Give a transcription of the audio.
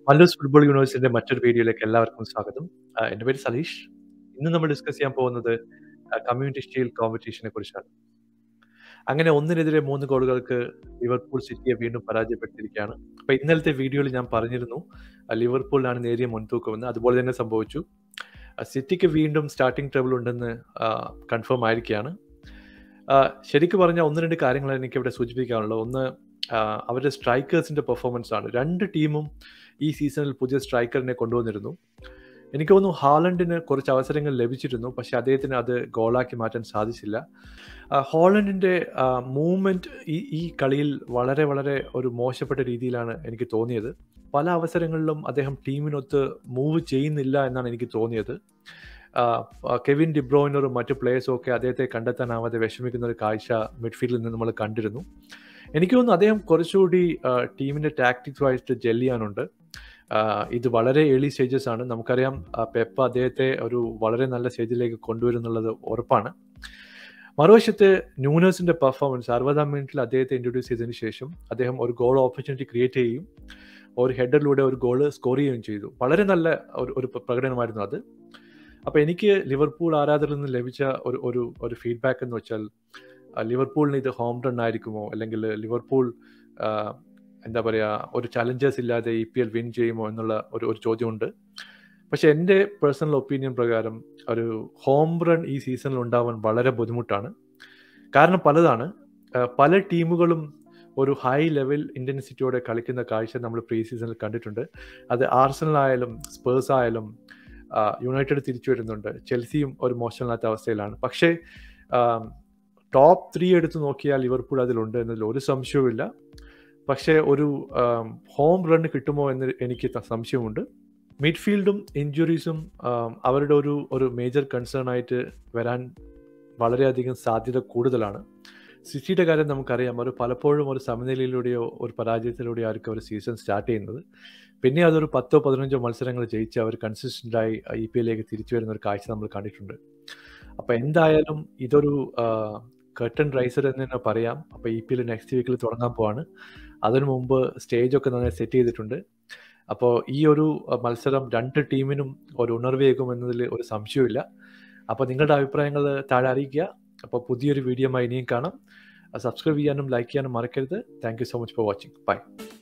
Mallus football യൂണിവേഴ്സിറ്റിയുടെ മറ്റൊരു വീഡിയോയിലേക്ക് എല്ലാവർക്കും സ്വാഗതം. ആഹ് എന്റെ പേര് സതീഷ്. ഇന്ന് നമ്മൾ ഡിസ്കസ് ചെയ്യാൻ പോകുന്നത് ആഹ് കമ്മ്യൂണിറ്റി ഷീൽഡ് കോമ്പറ്റീഷനെ കുറിച്ചാണ്. അങ്ങനെ ഒന്നിനെതിരെ 3 ഗോളുകൾക്ക് ലിവർപൂൾ സിറ്റിയെ വീണ്ടും പരാജയപ്പെടുത്തിയിരിക്കുകയാണ്. അപ്പൊ ഇന്നലത്തെ വീഡിയോയിൽ ഞാൻ പറഞ്ഞിരുന്നു ആഹ് ലിവർപൂളിനാണ് നേരിയ മുൻതൂക്കമെന്ന്. അതുപോലെ തന്നെ സംഭവിച്ചു. ആഹ് സിറ്റിക്ക് വീണ്ടും സ്റ്റാർട്ടിംഗ് ട്രബിൾ ഉണ്ടെന്ന് ആഹ് കൺഫേം ആയിരിക്കുകയാണ്. ആഹ് ശരിക്ക് പറഞ്ഞാൽ 1, 2 കാര്യങ്ങളാണ് എനിക്കിവിടെ സൂചിപ്പിക്കാനുള്ളത്. ഒന്ന് ആഹ് അവരുടെ സ്ട്രൈക്കേഴ്സിന്റെ പെർഫോമൻസ് ആണ്. 2 ടീമും ഈ സീസണിൽ പുതിയ സ്ട്രൈക്കറിനെ കൊണ്ടുവന്നിരുന്നു. എനിക്ക് തോന്നുന്നു ഹാലണ്ടിന് കുറച്ച് അവസരങ്ങൾ ലഭിച്ചിരുന്നു. പക്ഷേ അദ്ദേഹത്തിന് അത് ഗോളാക്കി മാറ്റാൻ സാധിച്ചില്ല. ആഹ് ഹോളണ്ടിന്റെ ആഹ് മൂവ്മെന്റ് ഈ ഈ കളിയിൽ വളരെ വളരെ ഒരു മോശപ്പെട്ട രീതിയിലാണ് എനിക്ക് തോന്നിയത്. പല അവസരങ്ങളിലും അദ്ദേഹം ടീമിനൊത്ത് മൂവ് ചെയ്യുന്നില്ല എന്നാണ് എനിക്ക് തോന്നിയത്. ആഹ് കെവിൻ ഡി ബ്രോയിനറും മറ്റ് പ്ലേയേഴ്സും ഒക്കെ അദ്ദേഹത്തെ കണ്ടെത്താനാവാതെ വിഷമിക്കുന്ന ഒരു കാഴ്ച മിഡ്ഫീൽഡിൽ നിന്ന് നമ്മൾ കണ്ടിരുന്നു. എനിക്ക് തോന്നുന്നു അദ്ദേഹം കുറച്ചുകൂടി ആഹ് ടീമിന്റെ ടാക്ടിക്സുമായിട്ട് ജെൽ ചെയ്യാനുണ്ട്. ആഹ് ഇത് വളരെ ഏർലി സ്റ്റേജസ് ആണ്. നമുക്കറിയാം ആഹ് പെപ്പ് അദ്ദേഹത്തെ ഒരു വളരെ നല്ല സ്റ്റേജിലേക്ക് കൊണ്ടുവരും എന്നുള്ളത് ഉറപ്പാണ്. മറുവശത്ത് ന്യൂനസിന്റെ പെർഫോമൻസ് 60-ാം മിനിറ്റിൽ അദ്ദേഹത്തെ ഇൻട്രൊഡ്യൂസ് ചെയ്തതിന് ശേഷം അദ്ദേഹം ഒരു ഗോൾ ഓപ്പർച്യൂണിറ്റി ക്രിയേറ്റ് ചെയ്യുകയും ഒരു ഹെഡറിലൂടെ ഒരു ഗോൾ സ്കോർ ചെയ്യുകയും ചെയ്തു. വളരെ നല്ല ഒരു ഒരു പ്രകടനമായിരുന്നു അത്. അപ്പൊ എനിക്ക് ലിവർപൂൾ ആരാധകരിൽ നിന്ന് ലഭിച്ച ഒരു ഒരു ഒരു ഫീഡ്ബാക്ക് എന്ന് വെച്ചാൽ ആഹ് ലിവർപൂളിന് ഇത് ഹോം റൺ ആയിരിക്കുമോ? അല്ലെങ്കിൽ ലിവർപൂൾ ആഹ് എന്താ പറയാ ഒരു ചലഞ്ചേഴ്സ് ഇല്ലാതെ ഇപിഎൽ വിൻ ചെയ്യുമോ എന്നുള്ള ഒരു ഒരു ചോദ്യമുണ്ട്. പക്ഷേ എന്റെ പേഴ്സണൽ ഒപ്പീനിയൻ പ്രകാരം ഒരു ഹോം റൺ ഈ സീസണിൽ ഉണ്ടാവാൻ വളരെ ബുദ്ധിമുട്ടാണ്. കാരണം പലതാണ്. ആഹ് പല ടീമുകളും ഒരു ഹൈ ലെവൽ ഇന്റൻസിറ്റിയോടെ കളിക്കുന്ന കാഴ്ച നമ്മൾ പ്രീ സീസണിൽ കണ്ടിട്ടുണ്ട്. അത് ആർസണൽ ആയാലും സ്പേഴ്സ് ആയാലും ആഹ് യുണൈറ്റഡ് തിരിച്ചു വരുന്നുണ്ട്. ചെൽസിയും ഒരു മോശമല്ലാത്ത അവസ്ഥയിലാണ്. പക്ഷേ ആഹ് ടോപ്പ് 3 എടുത്ത് നോക്കിയാൽ ലിവർപൂൾ അതിലുണ്ട് എന്നതിൽ ഒരു സംശയവുമില്ല. പക്ഷേ ഒരു ആഹ് ഹോം റൺ കിട്ടുമോ എന്ന് എനിക്ക് ത സംശയമുണ്ട്. മിഡ്ഫീൽഡും ഇൻജുറീസും ആഹ് അവരുടെ ഒരു ഒരു മേജർ കൺസേൺ ആയിട്ട് വരാൻ വളരെയധികം സാധ്യത കൂടുതലാണ്. സിറ്റിയുടെ കാര്യം നമുക്കറിയാം. അവർ പലപ്പോഴും ഒരു സമനിലയിലൂടെയോ ഒരു പരാജയത്തിലൂടെയോ ആയിരിക്കും അവർ സീസൺ സ്റ്റാർട്ട് ചെയ്യുന്നത്. പിന്നെ അതൊരു 10ഓ 15ഓ മത്സരങ്ങൾ ജയിച്ച് അവർ കൺസിസ്റ്റന്റ് ആയി ഇപിഎല്ലിലേക്ക് തിരിച്ചു വരുന്ന ഒരു കാഴ്ച നമ്മൾ കണ്ടിട്ടുണ്ട്. അപ്പൊ എന്തായാലും ഇതൊരു ആഹ് കർട്ടൻ റൈസർ എന്ന് തന്നെ പറയാം. അപ്പൊ ഇപിഎൽ നെക്സ്റ്റ് വീക്കിൽ തുടങ്ങാൻ പോവാണ്. അതിനു മുമ്പ് സ്റ്റേജ് ഒക്കെ നന്നായി സെറ്റ് ചെയ്തിട്ടുണ്ട്. അപ്പോ ഈ ഒരു മത്സരം 2 ടീമിനും ഒരു ഉണർവേകും എന്നതിൽ ഒരു സംശയവുമില്ല. അപ്പൊ നിങ്ങളുടെ അഭിപ്രായങ്ങൾ താഴെ അറിയിക്കുക. അപ്പൊ പുതിയൊരു വീഡിയോയുമായി ഇനിയും കാണാം. സബ്സ്ക്രൈബ് ചെയ്യാനും ലൈക്ക് ചെയ്യാനും മറക്കരുത്. Thank you so much for watching. By.